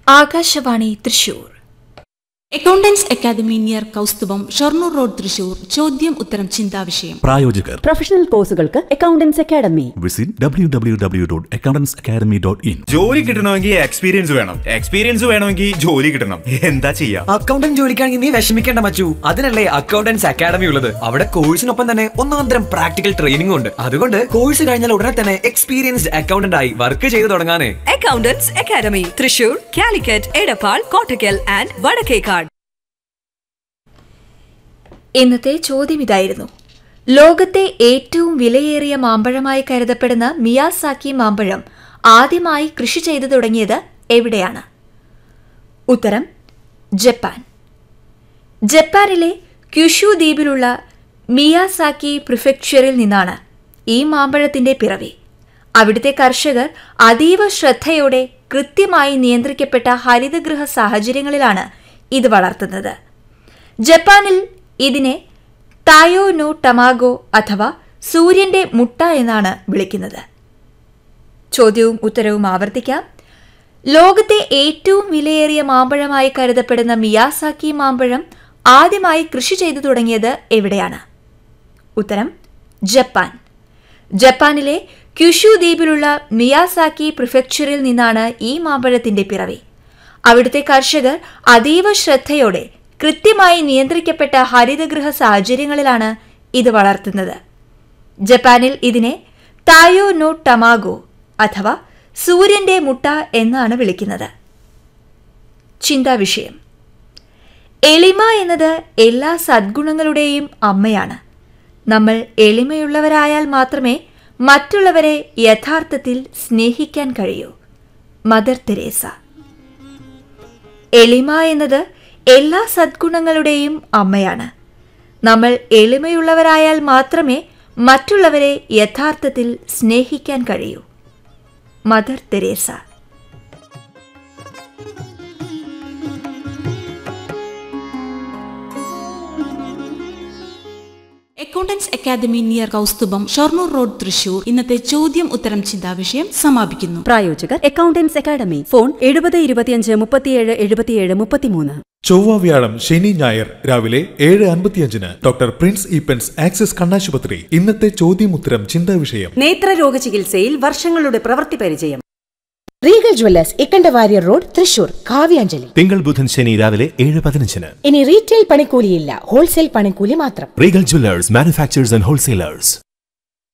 Akashvani Thrissur accountants academy near Kaustubham Shoranur road Thrissur ചോദ്യം ഉത്തരം ചിന്താവിഷയം പ്രായോജകർ പ്രൊഫഷണൽ കോഴ്സുകൾക്ക് accountants academy visit W W W dot accountants academy dot in ജോലി കിട്ടണമെങ്കിൽ എക്സ്പീരിയൻസ് വേണം എക്സ്പീരിയൻസ് വേണമെങ്കിൽ ജോലി കിട്ടണം എന്താ ചെയ്യാ അക്കൗണ്ടന്റ് ജോലിക്കാണെങ്കിൽ നീ വിഷമിക്കേണ്ട മച്ചു അതിനല്ലേ അക്കൗണ്ടൻസ് അക്കാദമി ഉള്ളത് അവിടെ കോഴ്സിനൊപ്പം തന്നെ ഒന്നാം തരം പ്രാക്ടിക്കൽ ട്രെയിനിംഗ് ഉണ്ട് അതുകൊണ്ട് കോഴ്സ് കഴിഞ്ഞാൽ ഉടനെ തന്നെ എക്സ്പീരിയൻസ്ഡ് അക്കൗണ്ടന്റ് ആയി വർക്ക് ചെയ്തു തുടങ്ങാനേ accountants academy Thrissur Calicut Edappal Kottakkal and Vadakkekad ഇന്നത്തെ ചോദ്യം ഇതായിരുന്നു ലോകത്തെ ഏറ്റവും വിലയേറിയ മാമ്പഴമായി കരുതപ്പെടുന്ന മിയാസാക്കി മാമ്പഴം ആദ്യമായി കൃഷി ചെയ്തു തുടങ്ങിയത് എവിടെയാണ് ഉത്തരം ജപ്പാൻ ജപ്പാനിലെ ക്യുഷു ദ്വീപിലുള്ള മിയാസാക്കി പ്രിഫെക്ചറിൽ നിന്നാണ് ഈ മാമ്പഴത്തിന്റെ പിറവി അവിടുത്തെ കർഷകർ അതീവ ശ്രദ്ധയോടെ കൃത്യമായി നിയന്ത്രിക്കപ്പെട്ട ഹരിതഗൃഹ സാഹചര്യങ്ങളിലാണ് ഇത് വളർത്തുന്നത് ജപ്പാനിൽ ഇതിനെ തായോ നോ ടമാഗോ അഥവാ സൂര്യന്റെ മുട്ട എന്നാണ് വിളിക്കുന്നത് ചോദ്യവും ഉത്തരവും ആവർത്തിക്കാം ലോകത്തെ ഏറ്റവും വിലയേറിയ മാമ്പഴമായി കരുതപ്പെടുന്ന മിയാസാക്കി മാമ്പഴം ആദ്യമായി കൃഷി ചെയ്തു തുടങ്ങിയത് എവിടെയാണ് ഉത്തരം ജപ്പാൻ ജപ്പാനിലെ ക്യുഷു ദ്വീപിലുള്ള മിയാസാക്കി പ്രിഫെക്ചറിൽ നിന്നാണ് ഈ മാമ്പഴത്തിന്റെ പിറവി അവിടുത്തെ കർഷകർ അതീവ ശ്രദ്ധയോടെ കൃത്യമായി നിയന്ത്രിക്കപ്പെട്ട ഹരിതഗൃഹ സാഹചര്യങ്ങളിലാണ് ഇത് വളർത്തുന്നത് ജപ്പാനിൽ ഇതിനെ തായോ നോ ടമാഗോ അഥവാ സൂര്യന്റെ മുട്ട എന്നാണ് വിളിക്കുന്നത് ചിന്താവിഷയം എളിമ എന്നത് എല്ലാ സദ്ഗുണങ്ങളുടെയും അമ്മയാണ് നമ്മൾ എളിമയുള്ളവരായാൽ മാത്രമേ മറ്റുള്ളവരെ യഥാർത്ഥത്തിൽ സ്നേഹിക്കാൻ കഴിയൂ മദർ തെരേസ എളിമ എന്നത് എല്ലാ സദ്ഗുണങ്ങളുടെയും അമ്മയാണ് നമ്മൾ എളിമയുള്ളവരായാൽ മാത്രമേ മറ്റുള്ളവരെ യഥാർത്ഥത്തിൽ സ്നേഹിക്കാൻ കഴിയൂ Mother Teresa accountants academy near Kaustubham Shoranur road Thrissur ഇന്നത്തെ ചോദ്യം ഉത്തരം ചിന്താവിഷയം സമാപിക്കുന്നു പ്രായോജകർ അക്കൗണ്ടൻസ് അക്കാദമി ഫോൺ എഴുപത് ഇരുപത്തിയഞ്ച് മുപ്പത്തിയേഴ് എഴുപത്തിയേഴ് മുപ്പത്തിമൂന്ന് ചൊവ്വ വ്യാഴം ശനി ഞായർ രാവിലെ ഏഴ് അൻപത്തിയഞ്ചിന് ഡോക്ടർ പ്രിൻസ് ഈപ്പൻസ് ആക്സിസ് കണ്ണാശുപത്രി ഇന്നത്തെ ചോദ്യം ഉത്തരം ചിന്താ വിഷയം നേത്രരോഗ ചികിത്സയിൽ വർഷങ്ങളുടെ പ്രവൃത്തി പരിചയം Regal jewellers Ikkanda Warrier road Thrissur Kavyanjali തിങ്കൾ ബുധൻ ശനി രാവിലെ ഏഴ് പതിനഞ്ചിന് ഇനി റീറ്റെയിൽ പണിക്കൂലിയില്ല ഹോൾസെയിൽ പണിക്കൂലി മാത്രം Regal jewellers manufacturers and wholesalers